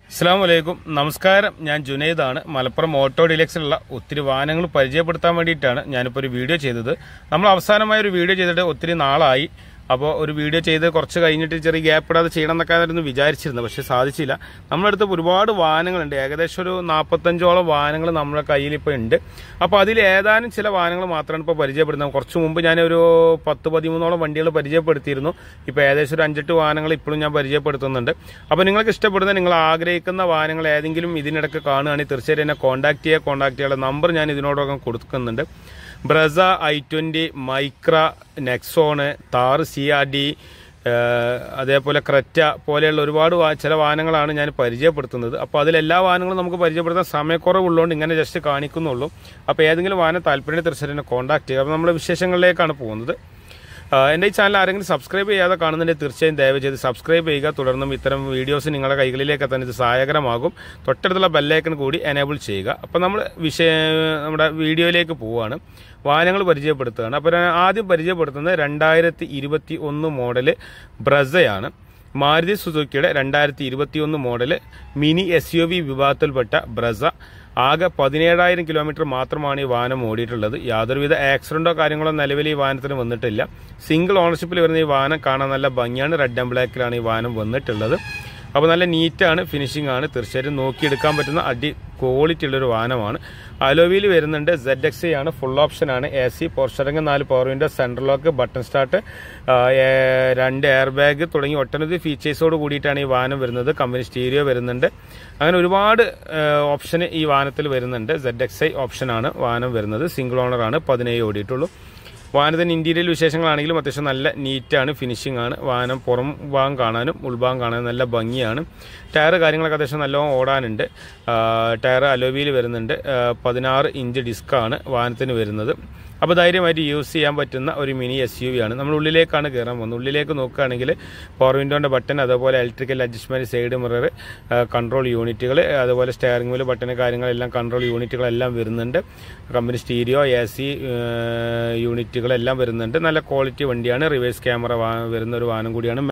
അസ്സാം വലൈക്കും നമസ്കാരം ഞാൻ ജുനൈദാണ് മലപ്പുറം ഓട്ടോ ഡീലക്സിലുള്ള ഒത്തിരി വാഹനങ്ങൾ പരിചയപ്പെടുത്താൻ വേണ്ടിയിട്ടാണ് ഞാനിപ്പോൾ ഒരു വീഡിയോ ചെയ്തത് നമ്മൾ അവസാനമായ ഒരു വീഡിയോ ചെയ്തിട്ട് ഒത്തിരി നാളായി അപ്പോൾ ഒരു വീഡിയോ ചെയ്ത് കുറച്ച് കഴിഞ്ഞിട്ട് ചെറിയ ഗ്യാപ്പ് ഇടാതെ ചെയ്യണം എന്നൊക്കെ ആയിരുന്നു വിചാരിച്ചിരുന്നത് പക്ഷേ സാധിച്ചില്ല നമ്മുടെ അടുത്ത് ഒരുപാട് വാഹനങ്ങളുണ്ട് ഏകദേശം ഒരു നാൽപ്പത്തഞ്ചോളം വാഹനങ്ങൾ നമ്മുടെ കയ്യിൽ ഇപ്പോൾ ഉണ്ട് അപ്പോൾ അതിൽ ഏതാനും ചില വാഹനങ്ങൾ മാത്രമാണ് ഇപ്പോൾ പരിചയപ്പെടുന്നത് കുറച്ച് മുമ്പ് ഞാൻ ഒരു പത്ത് പതിമൂന്നോളം വണ്ടികൾ പരിചയപ്പെടുത്തിയിരുന്നു ഇപ്പോൾ ഏകദേശം ഒരു അഞ്ചെട്ട് വാഹനങ്ങൾ ഇപ്പോഴും ഞാൻ പരിചയപ്പെടുത്തുന്നുണ്ട് അപ്പോൾ നിങ്ങൾക്ക് ഇഷ്ടപ്പെടുന്ന നിങ്ങൾ ആഗ്രഹിക്കുന്ന വാഹനങ്ങൾ ഏതെങ്കിലും ഇതിനിടയ്ക്ക് കാണുകയാണെങ്കിൽ തീർച്ചയായിട്ടും എന്നെ കോൺടാക്ട് ചെയ്യുക കോൺടാക്ട് ചെയ്യാനുള്ള നമ്പർ ഞാൻ ഇതിനോടൊപ്പം കൊടുക്കുന്നുണ്ട് Brezza I twenty Micra Nexon Thar C R D അതേപോലെ ക്രെറ്റ പോലെയുള്ള ഒരുപാട് വാ- ചില വാഹനങ്ങളാണ് ഞാൻ പരിചയപ്പെടുത്തുന്നത് അപ്പോൾ അതിലെല്ലാ വാഹനങ്ങളും നമുക്ക് പരിചയപ്പെടുത്താൻ സമയക്കുറവുള്ളതുകൊണ്ട് ഇങ്ങനെ ജസ്റ്റ് കാണിക്കുന്നുള്ളൂ അപ്പോൾ ഏതെങ്കിലും വാഹനം താല്പര്യം തീർച്ചയായിട്ടും എന്നെ കോൺടാക്ട് ചെയ്യുക അപ്പോൾ നമ്മുടെ വിശേഷങ്ങളിലേക്കാണ് പോകുന്നത് ആ, എൻ്റെ ഈ ചാനൽ ആരെങ്കിലും സബ്സ്ക്രൈബ് ചെയ്യാതെ കാണുന്നുണ്ടെങ്കിൽ തീർച്ചയായും ദയവ് ചെയ്ത് സബ്സ്ക്രൈബ് ചെയ്യുക തുടർന്നും ഇത്തരം വീഡിയോസ് നിങ്ങളുടെ കൈകളിലേക്ക് എത്താൻ ഇത് സഹായകരമാകും തൊട്ടടുത്തുള്ള ബെല്ലൈക്കൺ കൂടി എനേബിൾ ചെയ്യുക അപ്പോൾ നമ്മൾ വിഷയ നമ്മുടെ വീഡിയോയിലേക്ക് പോവുകയാണ് വാഹനങ്ങൾ പരിചയപ്പെടുത്തുകയാണ് അപ്പോൾ ഞാൻ ആദ്യം പരിചയപ്പെടുത്തുന്നത് രണ്ടായിരത്തി ഇരുപത്തി ഒന്ന് മോഡല് ബ്രസയാണ് മാരുതി സുസുക്കിയുടെ രണ്ടായിരത്തി ഇരുപത്തി ഒന്ന് model mini S U V വിഭാഗത്തിൽപ്പെട്ട ബ്രസ ആകെ പതിനേഴായിരം കിലോമീറ്റർ മാത്രമാണ് ഈ വാഹനം ഓടിയിട്ടുള്ളത് യാതൊരുവിധ ആക്സിഡന്റോ കാര്യങ്ങളോ നിലവിൽ ഈ വാഹനത്തിന് വന്നിട്ടില്ല സിംഗിൾ ഓണർഷിപ്പിൽ വരുന്ന ഈ വാഹനം കാണാൻ നല്ല ഭംഗിയാണ് റെഡ് ആൻഡ് ബ്ലാക്കിലാണ് ഈ വാഹനം വന്നിട്ടുള്ളത് അപ്പോൾ നല്ല നീറ്റാണ് ഫിനിഷിംഗ് ആണ് തീർച്ചയായിട്ടും നോക്കിയെടുക്കാൻ പറ്റുന്ന അടി ക്വാളിറ്റി ഉള്ളൊരു വാഹനമാണ് അലോവിയിൽ വരുന്നുണ്ട് സെഡ് എക്സ് ആണ് ഫുൾ ഓപ്ഷൻ ആണ് എ സി പോർഷറിംഗ് നാല് power window central lock button start രണ്ട് എയർ ബാഗ് തുടങ്ങി ഒട്ടനവധി ഫീച്ചേഴ്സോട് കൂടിയിട്ടാണ് ഈ വാഹനം വരുന്നത് കമ്പനി സ്റ്റീരിയോ വരുന്നുണ്ട് അങ്ങനെ ഒരുപാട് ഓപ്ഷൻ ഈ വാഹനത്തിൽ വരുന്നുണ്ട് സെഡ് എക്സ് ഐ ഓപ്ഷനാണ് വാഹനം വരുന്നത് സിംഗിൾ ഓണർ ആണ് പതിനേഴ് ഓടിയിട്ടുള്ളൂ വാഹനത്തിന് ഇന്റീരിയൽ വിശേഷങ്ങളാണെങ്കിലും അത്യാവശ്യം നല്ല നീറ്റാണ് ഫിനിഷിംഗ് ആണ് വാഹനം പുറം ഭാഗം കാണാനും ഉൾഭാഗം കാണാനും നല്ല ഭംഗിയാണ് ടയർ കാര്യങ്ങളൊക്കെ അത്യാവശ്യം നല്ലോണം ഓടാനുണ്ട് ആ, ടയർ അലോവിയിൽ വരുന്നുണ്ട് ആ, പതിനാറ് ഇഞ്ച് ഡിസ്ക്കാണ് വാഹനത്തിന് വരുന്നത് അപ്പോൾ ധൈര്യമായിട്ട് യൂസ് ചെയ്യാൻ പറ്റുന്ന ഒരു മിനി എസ് യു വി ആണ് നമ്മൾ ഉള്ളിലേക്കാണ് കയറാൻ പോകുന്നത് ഉള്ളിലേക്ക് നോക്കുകയാണെങ്കിൽ പവർ വിൻഡോൻ്റെ ബട്ടൺ അതുപോലെ electrical adjustment side mirror control യൂണിറ്റുകൾ അതുപോലെ സ്റ്റിയറിംഗ് വീല് ബട്ടൺ കാര്യങ്ങളെല്ലാം കൺട്രോൾ യൂണിറ്റുകളെല്ലാം വരുന്നുണ്ട് കമ്പനി സ്റ്റീരിയോ എ സി യൂണിറ്റുകളെല്ലാം വരുന്നുണ്ട് നല്ല ക്വാളിറ്റി വണ്ടിയാണ് റിവേഴ്സ് ക്യാമറ വരുന്ന ഒരു വാഹനം കൂടിയാണ്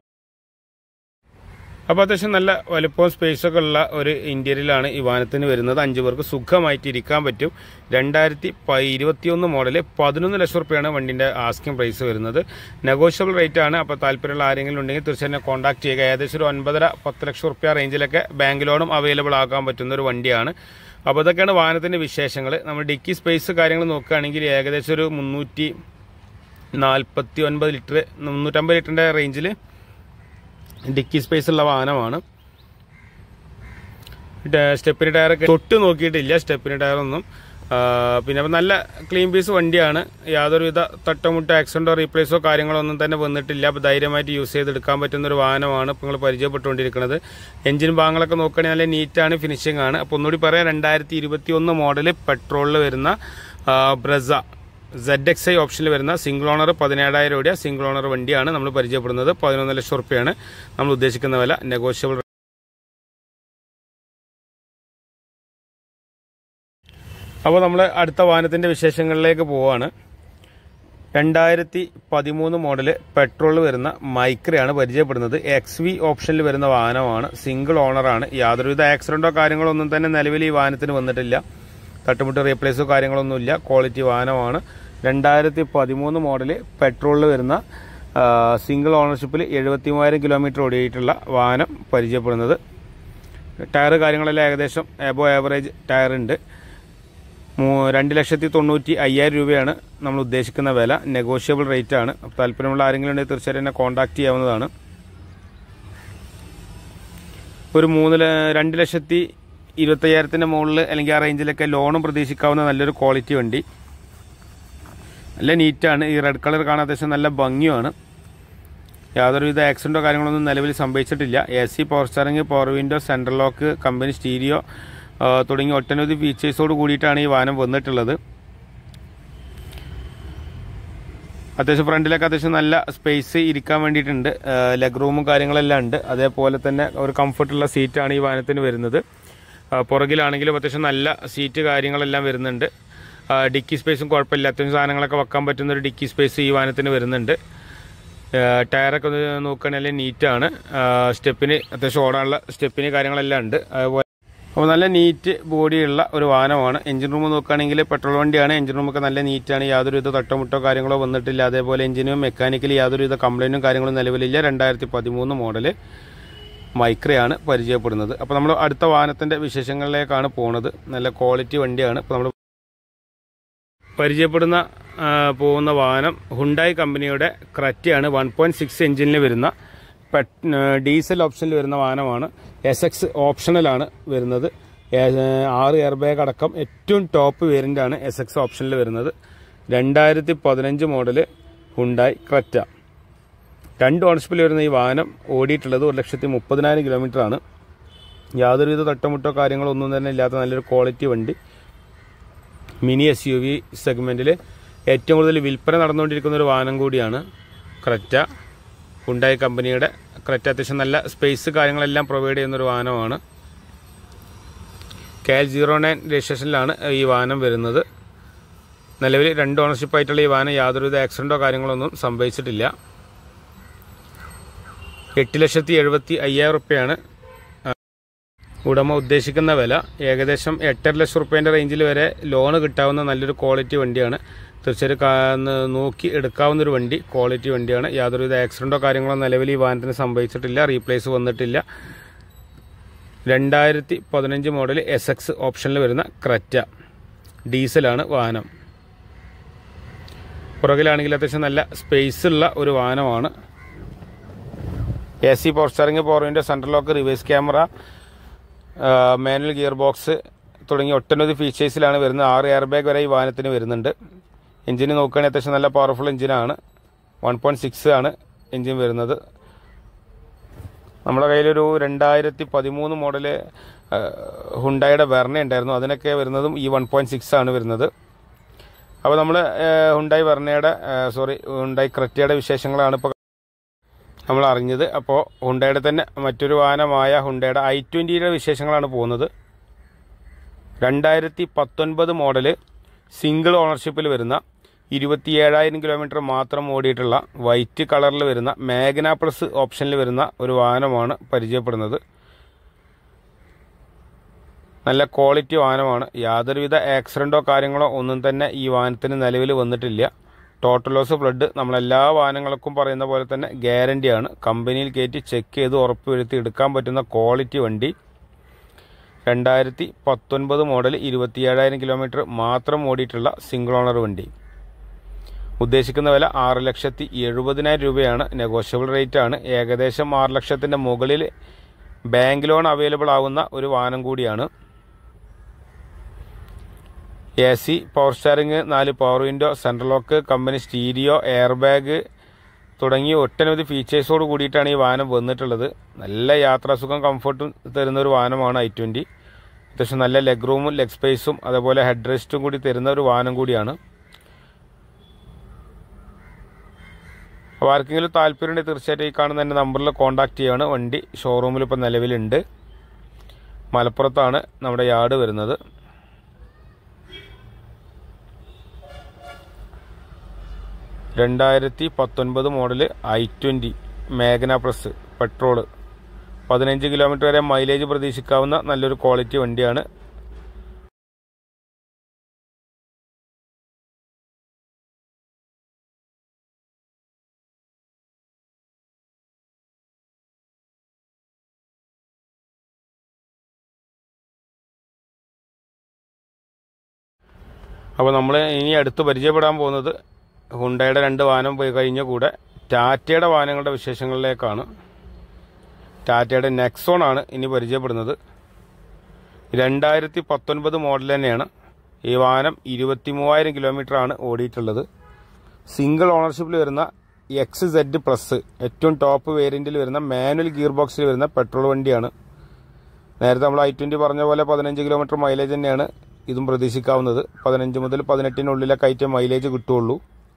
അപ്പോൾ അത്യാവശ്യം നല്ല വലുപ്പവും സ്പേസൊക്കെ ഉള്ള ഒരു ഇന്റീരിയലാണ് ഈ വാഹനത്തിന് വരുന്നത് അഞ്ചു പേർക്ക് സുഖമായിട്ട് ഇരിക്കാൻ പറ്റും രണ്ടായിരത്തി ഇരുപത്തിയൊന്ന് മോഡല് പതിനൊന്ന് ലക്ഷം റുപ്യാണ് വണ്ടിന്റെ ആസ്കിംഗ് പ്രൈസ് വരുന്നത് നെഗോഷ്യബിൾ റേറ്റ് ആണ് അപ്പോൾ താല്പര്യമുള്ള ആരെങ്കിലും ഉണ്ടെങ്കിൽ തീർച്ചയായും കോൺടാക്ട് ചെയ്യുക ഏകദേശം ഒരു ഒൻപതര പത്ത് ലക്ഷം റുപ്യ റേഞ്ചിലൊക്കെ ബാങ്ക് ലോണും അവൈലബിൾ ആക്കാൻ പറ്റുന്ന ഒരു വണ്ടിയാണ് അപ്പോൾ ഇതൊക്കെയാണ് വാഹനത്തിന്റെ വിശേഷങ്ങൾ നമ്മൾ ഡിക്കി സ്പേസ് കാര്യങ്ങൾ നോക്കുകയാണെങ്കിൽ ഏകദേശം ഒരു മുന്നൂറ്റി നാൽപ്പത്തി ഒൻപത് ലിറ്റർ മുന്നൂറ്റമ്പത് ലിറ്ററിന്റെ റേഞ്ചിൽ ഡിക്കി സ്പേസ് ഉള്ള വാഹനമാണ് സ്റ്റെപ്പിന് ടയറൊക്കെ തൊട്ട് നോക്കിയിട്ടില്ല സ്റ്റെപ്പിന് ടയറൊന്നും ആ, പിന്നെ അപ്പൊ നല്ല ക്ലീൻ പീസ് വണ്ടിയാണ് യാതൊരുവിധ തട്ടമുട്ടോ ആക്സിഡന്റോ റീപ്ലേസോ കാര്യങ്ങളോ ഒന്നും തന്നെ വന്നിട്ടില്ല അപ്പോൾ ധൈര്യമായിട്ട് യൂസ് ചെയ്തെടുക്കാൻ പറ്റുന്ന ഒരു വാഹനമാണ് ഇപ്പോൾ നിങ്ങൾ പരിചയപ്പെട്ടുകൊണ്ടിരിക്കുന്നത് എഞ്ചിൻ ഭാഗങ്ങളൊക്കെ നോക്കുകയാണെങ്കിൽ നല്ല നീറ്റാണ് ഫിനിഷിംഗ് ആണ് അപ്പോൾ ഒന്നുകൂടി പറയാം രണ്ടായിരത്തി ഇരുപത്തി ഒന്ന് മോഡല് പെട്രോളിൽ വരുന്ന ആ, ബ്രസ സെഡ് എക്സ് ഐ ഓപ്ഷനിൽ വരുന്ന സിംഗിൾ ഓണർ പതിനേഴായിരം രൂപ സിംഗിൾ ഓണർ വണ്ടിയാണ് നമ്മൾ പരിചയപ്പെടുന്നത് പതിനൊന്ന് ലക്ഷം റുപ്യയാണ് നമ്മൾ ഉദ്ദേശിക്കുന്ന വില നെഗോഷ്യബിൾ അപ്പോൾ നമ്മൾ അടുത്ത വാഹനത്തിന്റെ വിശേഷങ്ങളിലേക്ക് പോവാണ് രണ്ടായിരത്തി പതിമൂന്ന് മോഡല് പെട്രോൾ വരുന്ന മൈക്രയാണ് പരിചയപ്പെടുന്നത് എക്സ് വി ഓപ്ഷനിൽ വരുന്ന വാഹനമാണ് സിംഗിൾ ഓണറാണ് യാതൊരുവിധ ആക്സിഡന്റോ കാര്യങ്ങളോ ഒന്നും തന്നെ നിലവിൽ ഈ വാഹനത്തിന് വന്നിട്ടില്ല തട്ടുമുട്ട് റീപ്ലേസോ കാര്യങ്ങളൊന്നുമില്ല ക്വാളിറ്റി വാഹനമാണ് രണ്ടായിരത്തി പതിമൂന്ന് മോഡല് പെട്രോളിൽ വരുന്ന ആ, സിംഗിൾ ഓണർഷിപ്പിൽ എഴുപത്തി മൂവായിരം കിലോമീറ്റർ ഓടിയിട്ടുള്ള വാഹനം പരിചയപ്പെടുന്നത് ടയർ കാര്യങ്ങളെല്ലാം ഏകദേശം എബോ ആവറേജ് ടയർ ഉണ്ട് മൂ- രണ്ട് ലക്ഷത്തി തൊണ്ണൂറ്റി അയ്യായിരം രൂപയാണ് നമ്മൾ ഉദ്ദേശിക്കുന്ന വില നെഗോഷ്യബിൾ റേറ്റ് ആണ് അപ്പോൾ താല്പര്യമുള്ള ആരെങ്കിലും ഉണ്ടെങ്കിൽ തീർച്ചയായിട്ടും എന്നെ കോൺടാക്ട് ചെയ്യാവുന്നതാണ് ഒരു മൂന്ന് ല- രണ്ട് ലക്ഷത്തി ഇരുപത്തയ്യായിരത്തിന്റെ മുകളിൽ അല്ലെങ്കിൽ ആ റേഞ്ചിലൊക്കെ ലോണും പ്രതീക്ഷിക്കാവുന്ന നല്ലൊരു ക്വാളിറ്റി വണ്ടി നല്ല നീറ്റാണ് ഈ റെഡ് കളർ കാണാൻ അത്യാവശ്യം നല്ല ഭംഗിയുമാണ് യാതൊരുവിധ ആക്സിഡന്റോ കാര്യങ്ങളൊന്നും നിലവിൽ സംഭവിച്ചിട്ടില്ല A C power steering power window central lock company stereo ആ, തുടങ്ങി ഒട്ടനവധി ഫീച്ചേഴ്സോട് കൂടിയിട്ടാണ് ഈ വാഹനം വന്നിട്ടുള്ളത് അത്യാവശ്യം ഫ്രണ്ടിലൊക്കെ അത്യാവശ്യം നല്ല സ്പേസ് ഇരിക്കാൻ വേണ്ടിയിട്ടുണ്ട് ലെഗ് റൂമും കാര്യങ്ങളെല്ലാം ഉണ്ട് അതേപോലെ തന്നെ ഒരു കംഫർട്ടുള്ള സീറ്റാണ് ഈ വാഹനത്തിന് വരുന്നത് ആ, പുറകിലാണെങ്കിലും അത്യാവശ്യം നല്ല സീറ്റ് കാര്യങ്ങളെല്ലാം വരുന്നുണ്ട് ആ, ഡിക്കി സ്പേസും കുഴപ്പമില്ല അത്യാവശ്യം സാധനങ്ങളൊക്കെ വെക്കാൻ പറ്റുന്ന ഒരു ഡിക്കി സ്പേസ് ഈ വാഹനത്തിന് വരുന്നുണ്ട് ടയറൊക്കെ ഒന്ന് നോക്കുകയാണെങ്കിൽ നീറ്റാണ് സ്റ്റെപ്പിന് അത്യാവശ്യം ഓടാനുള്ള സ്റ്റെപ്പിന് കാര്യങ്ങളെല്ലാം ഉണ്ട് അതുപോലെ അപ്പോൾ നല്ല നീറ്റ് ബോഡിയുള്ള ഒരു വാഹനമാണ് എഞ്ചിൻ റൂം നോക്കുകയാണെങ്കിൽ പെട്രോൾ വണ്ടിയാണ് എഞ്ചിൻ റൂമൊക്കെ നല്ല നീറ്റാണ് യാതൊരു വിധ തട്ടമുട്ടോ കാര്യങ്ങളോ വന്നിട്ടില്ല അതേപോലെ എഞ്ചിനും മെക്കാനിക്കലി യാതൊരു വിധ കംപ്ലൈൻറ്റും കാര്യങ്ങളും നിലവിലില്ല രണ്ടായിരത്തി പതിമൂന്ന് മോഡല് മൈക്രയാണ് പരിചയപ്പെടുന്നത് അപ്പോൾ നമ്മൾ അടുത്ത വാഹനത്തിൻ്റെ വിശേഷങ്ങളിലേക്കാണ് പോണത് നല്ല ക്വാളിറ്റി വണ്ടിയാണ് ഇപ്പോൾ നമ്മൾ പരിചയപ്പെടുന്ന ആ, പോകുന്ന വാഹനം ഹുണ്ടായി കമ്പനിയുടെ ക്രറ്റയാണ് വൺ പോയിന്റ് സിക്സ് എഞ്ചിനിൽ വരുന്ന പെട്ട്- ആ, ഡീസൽ ഓപ്ഷനിൽ വരുന്ന വാഹനമാണ് എസ് എക്സ് ഓപ്ഷണലാണ് വരുന്നത് ഏ- ആറ് എയർ ബാഗ് അടക്കം ഏറ്റവും ടോപ്പ് വേരിയൻ്റ് ആണ് എസ് എക്സ് ഓപ്ഷനിൽ വരുന്നത് രണ്ടായിരത്തി പതിനഞ്ച് മോഡല് ഹുണ്ടായി ക്രറ്റ രണ്ട് ഓണർഷിപ്പിൽ വരുന്ന ഈ വാഹനം ഓടിയിട്ടുള്ളത് ഒരു ലക്ഷത്തി മുപ്പതിനായിരം കിലോമീറ്റർ ആണ് യാതൊരുവിധ തട്ടമുട്ടോ കാര്യങ്ങളോ ഒന്നും തന്നെ ഇല്ലാത്ത നല്ലൊരു ക്വാളിറ്റി വണ്ടി മിനി എസ് യു വി സെഗ്മെന്റിൽ ഏറ്റവും കൂടുതൽ വിൽപ്പന നടന്നുകൊണ്ടിരിക്കുന്ന ഒരു വാഹനം കൂടിയാണ് ക്രെറ്റ ഹുണ്ടായി കമ്പനിയുടെ ക്രെറ്റ അത്യാവശ്യം നല്ല സ്പേസ് കാര്യങ്ങളെല്ലാം പ്രൊവൈഡ് ചെയ്യുന്ന ഒരു വാഹനമാണ് കെ എൽ സീറോ നയൻ രജിസ്ട്രേഷനിലാണ് ഈ വാഹനം വരുന്നത് നിലവിൽ രണ്ട് ഓണർഷിപ്പ് ആയിട്ടുള്ള ഈ വാഹനം യാതൊരുവിധ ആക്സിഡന്റോ കാര്യങ്ങളൊന്നും സംഭവിച്ചിട്ടില്ല എട്ട് ലക്ഷത്തി എഴുപത്തി അയ്യായിരം റുപ്യയാണ് ഉടമ ഉദ്ദേശിക്കുന്ന വില ഏകദേശം എട്ടര ലക്ഷം റുപ്യേൻ്റെ റേഞ്ചിൽ വരെ ലോണ് കിട്ടാവുന്ന നല്ലൊരു ക്വാളിറ്റി വണ്ടിയാണ് തീർച്ചയായിട്ടും കാ- ന്ന് നോക്കി എടുക്കാവുന്ന ഒരു വണ്ടി ക്വാളിറ്റി വണ്ടിയാണ് യാതൊരുവിധ ആക്സിഡന്റോ കാര്യങ്ങളോ നിലവിൽ ഈ വാഹനത്തിന് സംഭവിച്ചിട്ടില്ല റീപ്ലേസ് വന്നിട്ടില്ല രണ്ടായിരത്തി പതിനഞ്ച് മോഡൽ എസ് എക്സ് ഓപ്ഷനിൽ വരുന്ന ക്രറ്റ ഡീസലാണ് വാഹനം പുറകിലാണെങ്കിൽ അത്യാവശ്യം നല്ല സ്പേസ് ഉള്ള ഒരു വാഹനമാണ് A C power steering power window central lock reverse camera manual gear box തുടങ്ങിയ ഒട്ടനവധി ഫീച്ചേഴ്സിലാണ് വരുന്നത് ആറ് എയർ ബാഗ് വരെ ഈ വാഹനത്തിന് വരുന്നുണ്ട് എഞ്ചിന് നോക്കുകയാണെങ്കിൽ അത്യാവശ്യം നല്ല പവർഫുൾ എഞ്ചിനാണ് വൺ പോയിന്റ് സിക്സ് ആണ് എഞ്ചിൻ വരുന്നത് നമ്മുടെ കയ്യിലൊരു രണ്ടായിരത്തി പതിമൂന്ന് മോഡല് ഹുണ്ടായുടെ വെർണ ഉണ്ടായിരുന്നു അതിനൊക്കെ വരുന്നതും ഈ വൺ പോയിന്റ് സിക്സ് ആണ് വരുന്നത് അപ്പോൾ നമ്മൾ ഹുണ്ടായി വെർണയുടെ സോറി ഹുണ്ടായി ക്രെറ്റയുടെ വിശേഷങ്ങളാണ് ഇപ്പോൾ നമ്മൾ അറിഞ്ഞത് അപ്പോൾ ഹുണ്ടയുടെ തന്നെ മറ്റൊരു വാഹനമായ ഹുണ്ടയുടെ ഐ ട്വൻറ്റിയുടെ വിശേഷങ്ങളാണ് പോകുന്നത് രണ്ടായിരത്തി പത്തൊൻപത് മോഡല് സിംഗിൾ ഓണർഷിപ്പിൽ വരുന്ന ഇരുപത്തിയേഴായിരം കിലോമീറ്റർ മാത്രം ഓടിയിട്ടുള്ള വൈറ്റ് കളറിൽ വരുന്ന മാഗ്ന പ്ലസ് ഓപ്ഷനിൽ വരുന്ന ഒരു വാഹനമാണ് പരിചയപ്പെടുന്നത് നല്ല ക്വാളിറ്റി വാഹനമാണ് യാതൊരുവിധ ആക്സിഡന്റോ കാര്യങ്ങളോ ഒന്നും തന്നെ ഈ വാഹനത്തിന് നിലവിൽ വന്നിട്ടില്ല ടോട്ടൽ ലോസ് ബ്ലഡ് നമ്മളെല്ലാ വാഹനങ്ങൾക്കും പറയുന്ന പോലെ തന്നെ ഗ്യാരണ്ടിയാണ് കമ്പനിയിൽ കയറ്റി ചെക്ക് ചെയ്ത് ഉറപ്പുവരുത്തി എടുക്കാൻ പറ്റുന്ന ക്വാളിറ്റി വണ്ടി രണ്ടായിരത്തി പത്തൊൻപത് മോഡൽ ഇരുപത്തിയേഴായിരം കിലോമീറ്റർ മാത്രം ഓടിയിട്ടുള്ള സിംഗിൾ ഓണർ വണ്ടി ഉദ്ദേശിക്കുന്ന വില ആറ് ലക്ഷത്തി എഴുപതിനായിരം രൂപയാണ് നെഗോഷ്യബിൾ റേറ്റ് ആണ് ഏകദേശം ആറ് ലക്ഷത്തിന്റെ മുകളിൽ ബാങ്ക് ലോൺ അവൈലബിൾ ആവുന്ന ഒരു വാഹനം കൂടിയാണ് എ സി പവർ സ്റ്റാറിംഗ് നാല് power window central lock company stereo air bag തുടങ്ങി ഒട്ടനവധി ഫീച്ചേഴ്സോട് കൂടിയിട്ടാണ് ഈ വാഹനം വന്നിട്ടുള്ളത് നല്ല യാത്രാസുഖം കംഫർട്ടും തരുന്ന ഒരു വാഹനമാണ് ഐ ട്വൻറ്റി അത്യാവശ്യം നല്ല ലെഗ് റൂമും ലെഗ് സ്പേസും അതേപോലെ ഹെഡ് റെസ്റ്റും കൂടി തരുന്ന ഒരു വാഹനം കൂടിയാണ് അപ്പോൾ ആർക്കെങ്കിലും താല്പര്യമുണ്ടെങ്കിൽ തീർച്ചയായിട്ടും ഈ കാണുന്ന എൻ്റെ നമ്പറിൽ കോൺടാക്ട് ചെയ്യുകയാണ് വണ്ടി ഷോറൂമിൽ ഇപ്പോൾ നിലവിലുണ്ട് മലപ്പുറത്താണ് നമ്മുടെ യാർഡ് വരുന്നത് രണ്ടായിരത്തി പത്തൊൻപത് model I twenty Magna plus petrol പതിനഞ്ച് കിലോമീറ്റർ വരെ മൈലേജ് പ്രതീക്ഷിക്കാവുന്ന നല്ലൊരു ക്വാളിറ്റി വണ്ടിയാണ് അപ്പോൾ നമ്മൾ ഇനി അടുത്ത് പരിചയപ്പെടാൻ പോകുന്നത് ഹുണ്ടയുടെ രണ്ട് വാഹനം പോയി കഴിഞ്ഞ കൂടെ ടാറ്റയുടെ വാഹനങ്ങളുടെ വിശേഷങ്ങളിലേക്കാണ് ടാറ്റയുടെ നെക്സോൺ ആണ് ഇനി പരിചയപ്പെടുന്നത് രണ്ടായിരത്തി പത്തൊൻപത് മോഡൽ തന്നെയാണ് ഈ വാഹനം ഇരുപത്തി മൂവായിരം കിലോമീറ്റർ ആണ് ഓടിയിട്ടുള്ളത് സിംഗിൾ ഓണർഷിപ്പിൽ വരുന്ന എക്സ് സെഡ് പ്ലസ് ഏറ്റവും ടോപ്പ് വേരിയന്റിൽ വരുന്ന മാനുവൽ ഗിയർ ബോക്സിൽ വരുന്ന പെട്രോൾ വണ്ടിയാണ് നേരത്തെ നമ്മൾ ഐ ട്വന്റി പറഞ്ഞ പോലെ പതിനഞ്ച് കിലോമീറ്റർ മൈലേജ് തന്നെയാണ് ഇതും പ്രതീക്ഷിക്കാവുന്നത് പതിനഞ്ച് മുതൽ പതിനെട്ടിനുള്ളിലൊക്കെ ആയിട്ട് മൈലേജ് കിട്ടുള്ളൂ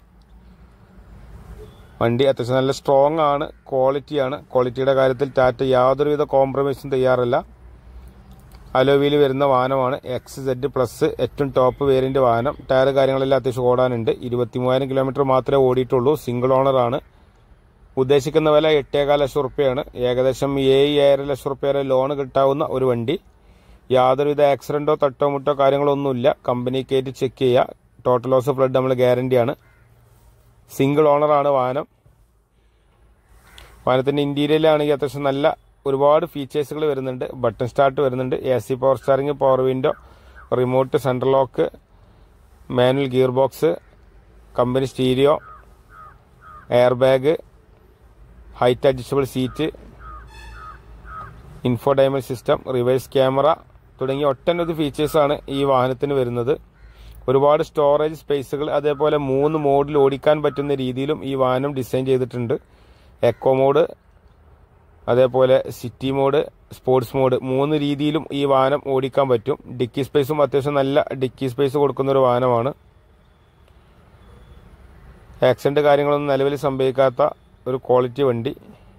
വണ്ടി അത്യാവശ്യം നല്ല സ്ട്രോങ് ആണ് ക്വാളിറ്റിയാണ് ക്വാളിറ്റിയുടെ കാര്യത്തിൽ ടാറ്റ യാതൊരുവിധ കോംപ്രമൈസും തയ്യാറല്ല അലോവിയിൽ വരുന്ന വാഹനമാണ് എക്സ് സെഡ് പ്ലസ് ഏറ്റവും ടോപ്പ് വേരിയന്റ് വാഹനം ടയർ കാര്യങ്ങളെല്ലാം അത്യാവശ്യം ഓടാനുണ്ട് ഇരുപത്തി മൂവായിരം കിലോമീറ്റർ മാത്രമേ ഓടിയിട്ടുള്ളൂ സിംഗിൾ ഓണർ ആണ് ഉദ്ദേശിക്കുന്ന വില എട്ടേകാൽ ലക്ഷം റുപ്യയാണ് ഏകദേശം ഏഴ് ഏഴര ലക്ഷം റുപ്യ വരെ ലോൺ കിട്ടാവുന്ന ഒരു വണ്ടി യാതൊരുവിധ ആക്സിഡന്റോ തട്ടോ മുട്ടോ കാര്യങ്ങളോ ഒന്നുമില്ല കമ്പനി കയറ്റി ചെക്ക് ചെയ്യുക ടോട്ടൽ ലോസ് ഫ്ലഡ് നമ്മൾ ഗ്യാരണ്ടിയാണ് സിംഗിൾ ഓണറാണ് വാഹനം വാഹനത്തിന്റെ ഇന്റീരിയറിലാണെങ്കിൽ അത്യാവശ്യം നല്ല ഒരുപാട് ഫീച്ചേഴ്സുകൾ വരുന്നുണ്ട് ബട്ടൺ സ്റ്റാർട്ട് വരുന്നുണ്ട് A C power steering power window remote central lock manual gear box company stereo air bag height adjustable seat infotainment system reverse camera തുടങ്ങിയ ഒട്ടനവധി ഫീച്ചേഴ്സാണ് ഈ വാഹനത്തിന് വരുന്നത് ഒരുപാട് സ്റ്റോറേജ് സ്പേസുകൾ അതേപോലെ മൂന്ന് മോഡിൽ ഓടിക്കാൻ പറ്റുന്ന രീതിയിലും ഈ വാഹനം ഡിസൈൻ ചെയ്തിട്ടുണ്ട് എക്കോ മോഡ് അതേപോലെ സിറ്റി മോഡ് സ്പോർട്സ് മോഡ് മൂന്ന് രീതിയിലും ഈ വാഹനം ഓടിക്കാൻ പറ്റും ഡിക്കി സ്പേസും അത്യാവശ്യം നല്ല ഡിക്കി സ്പേസ് കൊടുക്കുന്ന ഒരു വാഹനമാണ് ആക്സിഡന്റ് കാര്യങ്ങളൊന്നും നിലവിൽ സംഭവിക്കാത്ത ഒരു ക്വാളിറ്റി വണ്ടി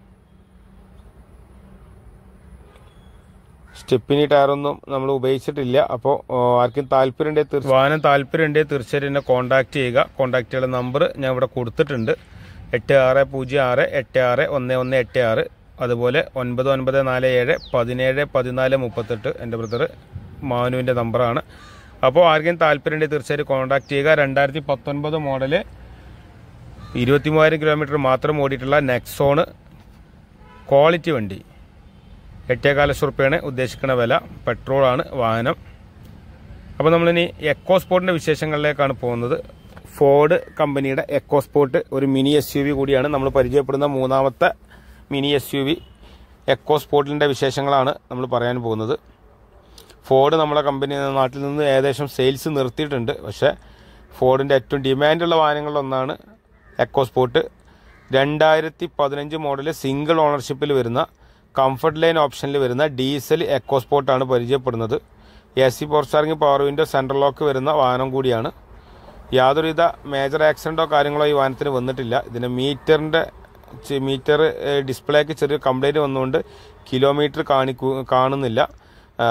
സ്റ്റെപ്പിനി ടയറൊന്നും നമ്മൾ ഉപയോഗിച്ചിട്ടില്ല അപ്പോൾ ആർക്കും താല്പര്യമുണ്ടെങ്കിൽ വാഹനം താല്പര്യമുണ്ടെങ്കിൽ തീർച്ചയായിട്ടും എന്നെ കോൺടാക്ട് ചെയ്യുക കോൺടാക്ട് ചെയ്യുന്ന നമ്പർ ഞാൻ ഇവിടെ കൊടുത്തിട്ടുണ്ട് എട്ട് ആറ് പൂജ്യം ആറ് എട്ട് ആറ് ഒന്ന് ഒന്ന് എട്ട് ആറ് അതുപോലെ ഒൻപത് ഒൻപത് നാല് ഏഴ് പതിനേഴ് പതിനാല് മുപ്പത്തെട്ട് എൻ്റെ ബ്രദർ മാനുവിൻ്റെ നമ്പറാണ് അപ്പോൾ ആർക്കും താല്പര്യമുണ്ടെങ്കിൽ തീർച്ചയായിട്ടും കോൺടാക്ട് ചെയ്യുക രണ്ടായിരത്തി പത്തൊൻപത് മോഡല് ഇരുപത്തി മൂവായിരം കിലോമീറ്റർ മാത്രം ഓടിയിട്ടുള്ള നെക്സോണ് ക്വാളിറ്റി വണ്ടി എട്ടേകാൽ ലക്ഷം റുപ്യയാണ് ഉദ്ദേശിക്കുന്ന വില പെട്രോളാണ് വാഹനം അപ്പോൾ നമ്മളിനി എക്കോ സ്പോർട്ടിൻ്റെ വിശേഷങ്ങളിലേക്കാണ് പോകുന്നത് ഫോർഡ് കമ്പനിയുടെ എക്കോ സ്പോർട്ട് ഒരു മിനി എസ് യു വി കൂടിയാണ് നമ്മൾ പരിചയപ്പെടുന്ന മൂന്നാമത്തെ മിനി എസ് യു വി എക്കോ സ്പോർട്ടിൻ്റെ വിശേഷങ്ങളാണ് നമ്മൾ പറയാൻ പോകുന്നത് ഫോർഡ് നമ്മളെ കമ്പനി നാട്ടിൽ നിന്ന് ഏകദേശം സെയിൽസ് നിർത്തിയിട്ടുണ്ട് പക്ഷേ ഫോർഡിൻ്റെ ഏറ്റവും ഡിമാൻഡുള്ള വാഹനങ്ങളിലൊന്നാണ് എക്കോ സ്പോർട്ട് രണ്ടായിരത്തി പതിനഞ്ച് മോഡൽ സിംഗിൾ ഓണർഷിപ്പിൽ വരുന്ന കംഫർട്ട് ലൈൻ ഓപ്ഷനിൽ വരുന്ന ഡീസൽ എക്കോ സ്പോർട്ടാണ് പരിചയപ്പെടുന്നത് A C power steering power window central lock വരുന്ന വാഹനം കൂടിയാണ് യാതൊരുവിധ മേജർ ആക്സിഡൻറ്റോ കാര്യങ്ങളോ ഈ വാഹനത്തിന് വന്നിട്ടില്ല ഇതിന് മീറ്ററിൻ്റെ മീറ്റർ ഡിസ്പ്ലേക്ക് ചെറിയ കംപ്ലൈൻറ്റ് വന്നുകൊണ്ട് കിലോമീറ്റർ കാണിക്കൂ കാണുന്നില്ല ആ,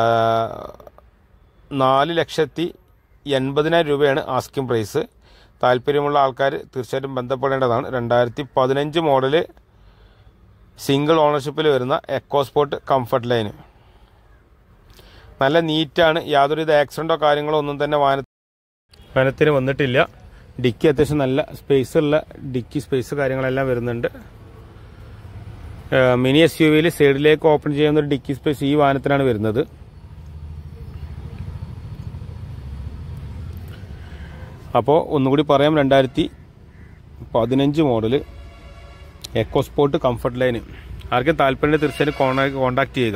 നാല് ലക്ഷത്തി എൺപതിനായിരം രൂപയാണ് ആസ്കിംഗ് പ്രൈസ് താല്പര്യമുള്ള ആൾക്കാർ തീർച്ചയായിട്ടും ബന്ധപ്പെടേണ്ടതാണ് രണ്ടായിരത്തി പതിനഞ്ച് മോഡല് സിംഗിൾ ഓണർഷിപ്പിൽ വരുന്ന എക്കോസ്പോർട്ട് കംഫർട്ട് ലൈന് നല്ല നീറ്റാണ് യാതൊരുവിധ ആക്സിഡൻറ്റോ കാര്യങ്ങളോ ഒന്നും തന്നെ വാഹന വാഹനത്തിന് വന്നിട്ടില്ല ഡിക്കി അത്യാവശ്യം നല്ല സ്പേസ് ഉള്ള ഡിക്കി സ്പേസ് കാര്യങ്ങളെല്ലാം വരുന്നുണ്ട് ഏഹ് മിനി എസ് യു വിയിൽ സൈഡിലേക്ക് ഓപ്പൺ ചെയ്യുന്ന ഒരു ഡിക്കി സ്പേസ് ഈ വാഹനത്തിനാണ് വരുന്നത് അപ്പോൾ ഒന്നുകൂടി പറയാം രണ്ടായിരത്തി പതിനഞ്ച് model EcoSport comfort line ആർക്കും താല്പര്യം തീർച്ചയായും കോണ്ടാക്ട് കോണ്ടാക്ട് ചെയ്യുക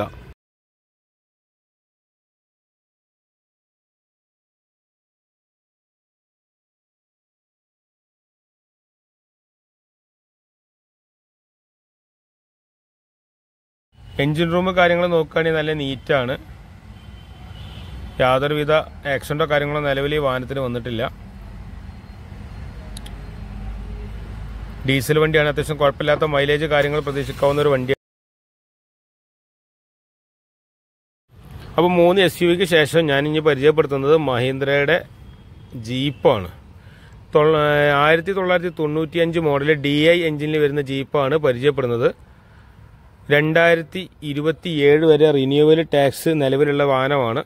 എൻജിൻ റൂം കാര്യങ്ങൾ നോക്കുകയാണെങ്കിൽ നല്ല നീറ്റാണ് യാതൊരുവിധ ആക്സിഡന്റോ കാര്യങ്ങളോ നിലവിൽ ഈ വാഹനത്തിന് വന്നിട്ടില്ല ഡീസൽ വണ്ടിയാണ് അത്യാവശ്യം കുഴപ്പമില്ലാത്ത മൈലേജ് കാര്യങ്ങൾ പ്രതീക്ഷിക്കാവുന്ന ഒരു വണ്ടിയാണ് അപ്പോൾ മൂന്ന് എസ് യു വിക്ക് ശേഷം ഞാൻ ഇനി പരിചയപ്പെടുത്തുന്നത് മഹീന്ദ്രയുടെ ജീപ്പാണ് തൊള്ള- ആയിരത്തി തൊള്ളായിരത്തി തൊണ്ണൂറ്റി അഞ്ച് മോഡൽ ഡി ഐ എഞ്ചിനിൽ വരുന്ന ജീപ്പാണ് പരിചയപ്പെടുന്നത് രണ്ടായിരത്തി ഇരുപത്തി ഏഴ് വരെ റിന്യൂവൽ ടാക്സ് നിലവിലുള്ള വാഹനമാണ്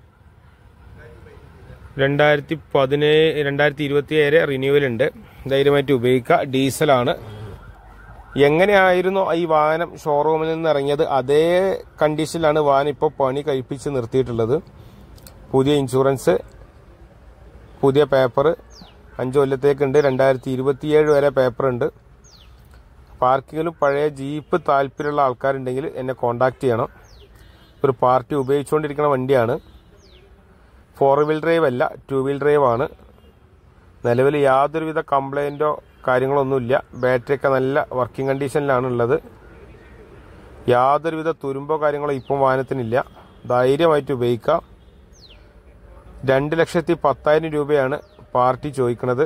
രണ്ടായിരതി പതിനേഴ് രണ്ടായിരത്തി ഇരുപത്തി ഏഴ് റിന്യൂവൽ ഉണ്ട് ധൈര്യമായിട്ട് ഉപയോഗിക്കുക ഡീസലാണ് എങ്ങനെയായിരുന്നു ഈ വാഹനം ഷോറൂമിൽ നിന്ന് ഇറങ്ങിയത് അതേ കണ്ടീഷനിലാണ് വാഹനം ഇപ്പോൾ പണി കഴിപ്പിച്ച് നിർത്തിയിട്ടുള്ളത് പുതിയ ഇൻഷുറൻസ് പുതിയ പേപ്പർ അഞ്ച് കൊല്ലത്തേക്കുണ്ട് രണ്ടായിരത്തി ഇരുപത്തിയേഴ് വരെ പേപ്പറുണ്ട് പാർക്കിങ്ങിലും പഴയ ജീപ്പ് താല്പര്യമുള്ള ആൾക്കാരുണ്ടെങ്കിൽ എന്നെ കോണ്ടാക്ട് ചെയ്യണം ഒരു പാർട്ടി ഉപയോഗിച്ചുകൊണ്ടിരിക്കുന്ന വണ്ടിയാണ് ഫോർ വീൽ ഡ്രൈവ് അല്ല ടു വീൽ ഡ്രൈവ് ആണ് നിലവിൽ യാതൊരുവിധ കംപ്ലൈൻറ്റോ കാര്യങ്ങളൊന്നുമില്ല ബാറ്ററിയൊക്കെ നല്ല വർക്കിംഗ് കണ്ടീഷനിലാണ് ഉള്ളത് യാതൊരുവിധ തുരുമ്പോ കാര്യങ്ങളോ ഇപ്പം വാഹനത്തിനില്ല ധൈര്യമായിട്ട് ഉപയോഗിക്കാം രണ്ട് ലക്ഷത്തി പത്തായിരം രൂപയാണ് പാർട്ടി ചോദിക്കുന്നത്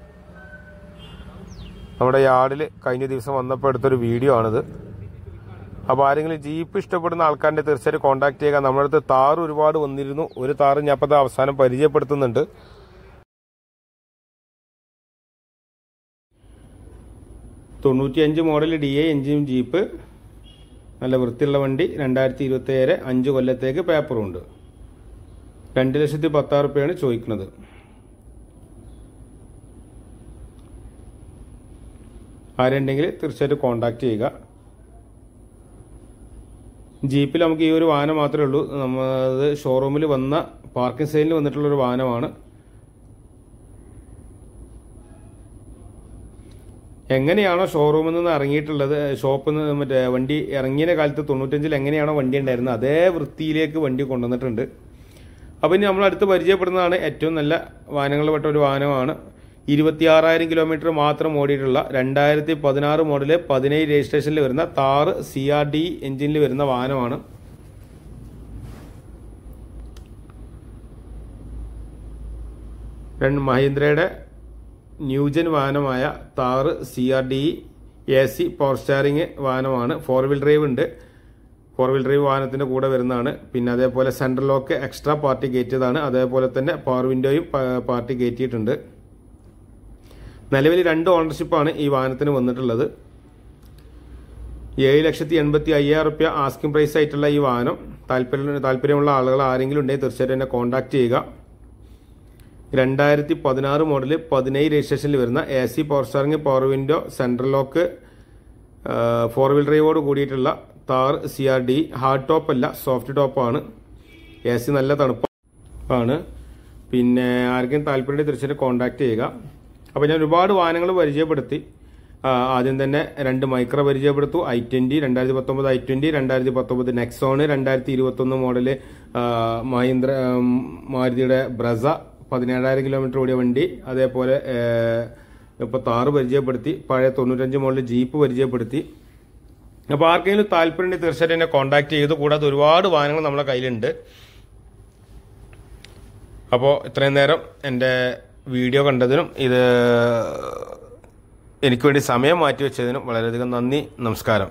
നമ്മുടെ യാർഡിൽ കഴിഞ്ഞ ദിവസം വന്നപ്പോൾ എടുത്തൊരു വീഡിയോ ആണിത് അപ്പോൾ ആരെങ്കിലും ജീപ്പ് ഇഷ്ടപ്പെടുന്ന ആൾക്കാരുടെ തീർച്ചയായിട്ടും കോൺടാക്ട് ചെയ്യുക നമ്മുടെ അടുത്ത് താറ് ഒരുപാട് വന്നിരുന്നു ഒരു താറ് ഞാൻ അപ്പോൾ അവസാനം പരിചയപ്പെടുത്തുന്നുണ്ട് തൊണ്ണൂറ്റിയഞ്ച് model D A engine jeep നല്ല വൃത്തിയുള്ള വണ്ടി രണ്ടായിരത്തി ഇരുപത്തി ഏഴ് അഞ്ച് കൊല്ലത്തേക്ക് പേപ്പറുണ്ട് രണ്ട് ലക്ഷത്തി പത്താറ് റുപ്യാണ് ചോദിക്കുന്നത് ആരുണ്ടെങ്കിൽ തീർച്ചയായിട്ടും കോണ്ടാക്ട് ചെയ്യുക ജീപ്പിൽ നമുക്ക് ഈ ഒരു വാഹനം മാത്രമേ ഉള്ളൂ നമ്മൾ ഷോറൂമിൽ വന്ന പാർക്കിംഗ് സൈഡിൽ വന്നിട്ടുള്ള ഒരു വാഹനമാണ് എങ്ങനെയാണോ ഷോറൂമിൽ നിന്ന് ഇറങ്ങിയിട്ടുള്ളത് ഷോപ്പിൽ നിന്ന് മറ്റേ വണ്ടി ഇറങ്ങിയ കാലത്ത് തൊണ്ണൂറ്റഞ്ചിൽ എങ്ങനെയാണോ വണ്ടി ഉണ്ടായിരുന്നത് അതേ വൃത്തിയിലേക്ക് വണ്ടി കൊണ്ടുവന്നിട്ടുണ്ട് അപ്പോൾ ഇനി നമ്മൾ അടുത്ത് പരിചയപ്പെടുന്നതാണ് ഏറ്റവും നല്ല വാഹനങ്ങളിൽപ്പെട്ട ഒരു വാഹനമാണ് ഇരുപത്തിയാറായിരം കിലോമീറ്റർ മാത്രം ഓടിയിട്ടുള്ള രണ്ടായിരത്തി പതിനാറ് മോഡല് പതിനേഴ് രജിസ്ട്രേഷനിൽ വരുന്ന താറ് സി ആർ ഡി എഞ്ചിനിൽ വരുന്ന വാഹനമാണ് രണ്ട് മഹീന്ദ്രയുടെ ന്യൂജൻ വാഹനമായ Thar C R D A C power steering വാഹനമാണ് ഫോർ വീൽ ഡ്രൈവ് ഉണ്ട് ഫോർ വീൽ ഡ്രൈവ് വാഹനത്തിന്റെ കൂടെ വരുന്നതാണ് പിന്നെ അതേപോലെ സെൻട്രൽ ലോക്ക് എക്സ്ട്രാ പാർട്ടി കയറ്റിയതാണ് അതേപോലെ തന്നെ പവർ വിൻഡോയും പാർട്ടി കയറ്റിയിട്ടുണ്ട് നിലവിൽ രണ്ട് ഓണർഷിപ്പാണ് ഈ വാഹനത്തിന് വന്നിട്ടുള്ളത് ഏഴ് ലക്ഷത്തി എൺപത്തി അയ്യായിരം റുപ്യ ആസ്കിംഗ് പ്രൈസ് ആയിട്ടുള്ള ഈ വാഹനം താല്പര്യം താല്പര്യമുള്ള ആളുകൾ ആരെങ്കിലും ഉണ്ടെങ്കിൽ തീർച്ചയായിട്ടും എന്നെ കോൺടാക്ട് ചെയ്യുക രണ്ടായിരത്തി പതിനാറ് മോഡൽ പതിനേഴ് രജിസ്ട്രേഷനിൽ വരുന്ന A C power steering power window central lock four wheel ഡ്രൈവോട് കൂടിയിട്ടുള്ള Thar C R D hard top അല്ല സോഫ്റ്റ് ടോപ്പാണ് എ സി നല്ല തണുപ്പാണ് പിന്നെ ആർക്കും താല്പര്യം തീർച്ചയായിട്ടും കോൺടാക്ട് ചെയ്യുക അപ്പോൾ ഞാൻ ഒരുപാട് വാഹനങ്ങൾ പരിചയപ്പെടുത്തി ആ, ആദ്യം തന്നെ രണ്ട് മൈക്രോ പരിചയപ്പെടുത്തു ഐ ട്വന്റി രണ്ടായിരത്തി പത്തൊമ്പത് ഐ ട്വന്റി രണ്ടായിരത്തി പത്തൊമ്പത് നെക്സോണ് രണ്ടായിരത്തി ഇരുപത്തൊന്ന് മോഡല് ആ, മഹീന്ദ്ര ഉം, മാരുതിയുടെ ബ്രസ പതിനേഴായിരം കിലോമീറ്റർ ഓടിയ വണ്ടി അതേപോലെ ഇപ്പോൾ താറ് പരിചയപ്പെടുത്തി പഴയ തൊണ്ണൂറ്റഞ്ച് മോഡൽ ജീപ്പ് പരിചയപ്പെടുത്തി അപ്പോൾ ആർക്കെങ്കിലും താല്പര്യം ഉണ്ടെങ്കിൽ തീർച്ചയായിട്ടും എന്നെ കോൺടാക്ട് ചെയ്തു കൂടാതെ ഒരുപാട് വാഹനങ്ങൾ നമ്മുടെ കയ്യിലുണ്ട് അപ്പോൾ ഇത്രയും നേരം എൻ്റെ വീഡിയോ കണ്ടതിനും ഇത് എനിക്ക് വേണ്ടി സമയം മാറ്റി വെച്ചതിനും വളരെയധികം നന്ദി നമസ്കാരം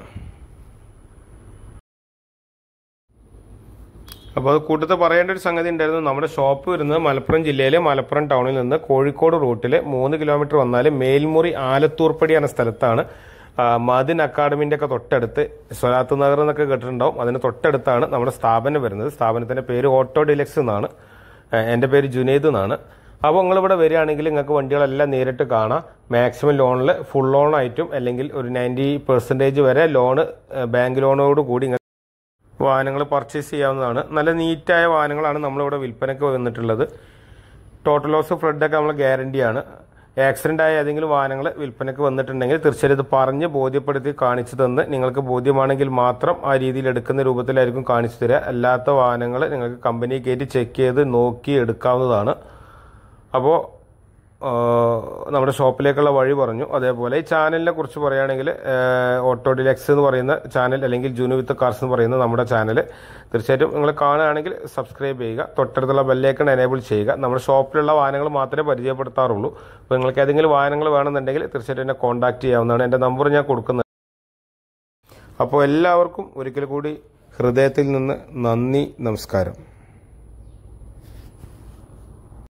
അപ്പോൾ അത് കൂട്ടത്തിൽ പറയേണ്ട ഒരു സംഗതി ഉണ്ടായിരുന്നു നമ്മുടെ ഷോപ്പ് വരുന്നത് മലപ്പുറം ജില്ലയിലെ മലപ്പുറം ടൗണിൽ നിന്ന് കോഴിക്കോട് റൂട്ടിൽ മൂന്ന് കിലോമീറ്റർ വന്നാൽ മേൽമുറി ആലത്തൂർപ്പടി എന്ന സ്ഥലത്താണ് ആ, മദിൻ അക്കാഡമിന്റെ ഒക്കെ തൊട്ടടുത്ത് സ്വലാത്ത് നഗർ എന്നൊക്കെ കേട്ടിട്ടുണ്ടാവും അതിന് തൊട്ടടുത്താണ് നമ്മുടെ സ്ഥാപനം വരുന്നത് സ്ഥാപനത്തിന്റെ പേര് ഓട്ടോ ഡിലക്സ് എന്നാണ് ആ, എൻ്റെ പേര് ജുനൈദ് എന്നാണ് അപ്പോൾ നിങ്ങളിവിടെ വരികയാണെങ്കിൽ നിങ്ങൾക്ക് വണ്ടികളെല്ലാം നേരിട്ട് കാണാം മാക്സിമം ലോണിൽ ഫുൾ ലോൺ ആയിട്ടും അല്ലെങ്കിൽ ഒരു നയൻറ്റി പെർസെൻറ്റേജ് വരെ ലോണ് ബാങ്ക് ലോണോട് കൂടി ഇങ്ങ- വാഹനങ്ങൾ പർച്ചേസ് ചെയ്യാവുന്നതാണ് നല്ല നീറ്റായ വാഹനങ്ങളാണ് നമ്മളിവിടെ വിൽപ്പനയ്ക്ക് വന്നിട്ടുള്ളത് ടോട്ടൽ ലോസ് ഫ്ലഡൊക്കെ നമ്മൾ ഗ്യാരണ്ടിയാണ് ആക്സിഡന്റ് ആയ ഏതെങ്കിലും വാഹനങ്ങൾ വിൽപ്പനയ്ക്ക് വന്നിട്ടുണ്ടെങ്കിൽ തീർച്ചയായും ഇത് പറഞ്ഞ് ബോധ്യപ്പെടുത്തി കാണിച്ചു തന്ന് നിങ്ങൾക്ക് ബോധ്യമാണെങ്കിൽ മാത്രം ആ രീതിയിൽ എടുക്കുന്ന രൂപത്തിലായിരിക്കും കാണിച്ചു തരിക അല്ലാത്ത വാഹനങ്ങൾ നിങ്ങൾക്ക് കമ്പനി കയറ്റി ചെക്ക് ചെയ്ത് നോക്കി എടുക്കാവുന്നതാണ് അപ്പോൾ നമ്മുടെ ഷോപ്പിലേക്കുള്ള വഴി പറഞ്ഞു അതേപോലെ ഈ ചാനലിനെ കുറിച്ച് പറയുകയാണെങ്കിൽ ഓട്ടോ ഡിലക്സ് എന്ന് പറയുന്ന ചാനൽ അല്ലെങ്കിൽ ജൂനു വിത്ത് കാർസ് എന്ന് പറയുന്ന നമ്മുടെ ചാനൽ തീർച്ചയായിട്ടും നിങ്ങൾ കാണുകയാണെങ്കിൽ സബ്സ്ക്രൈബ് ചെയ്യുക തൊട്ടടുത്തുള്ള ബെല്ലേക്കൺ എനേബിൾ ചെയ്യുക നമ്മുടെ ഷോപ്പിലുള്ള വാഹനങ്ങൾ മാത്രമേ പരിചയപ്പെടുത്താറുള്ളൂ അപ്പോൾ നിങ്ങൾക്ക് ഏതെങ്കിലും വാഹനങ്ങൾ വേണമെന്നുണ്ടെങ്കിൽ തീർച്ചയായിട്ടും എന്നെ കോൺടാക്ട് ചെയ്യാവുന്നതാണ് എൻ്റെ നമ്പർ ഞാൻ കൊടുക്കുന്നത് അപ്പോൾ എല്ലാവർക്കും ഒരിക്കൽ കൂടി ഹൃദയത്തിൽ നിന്ന് നന്ദി നമസ്കാരം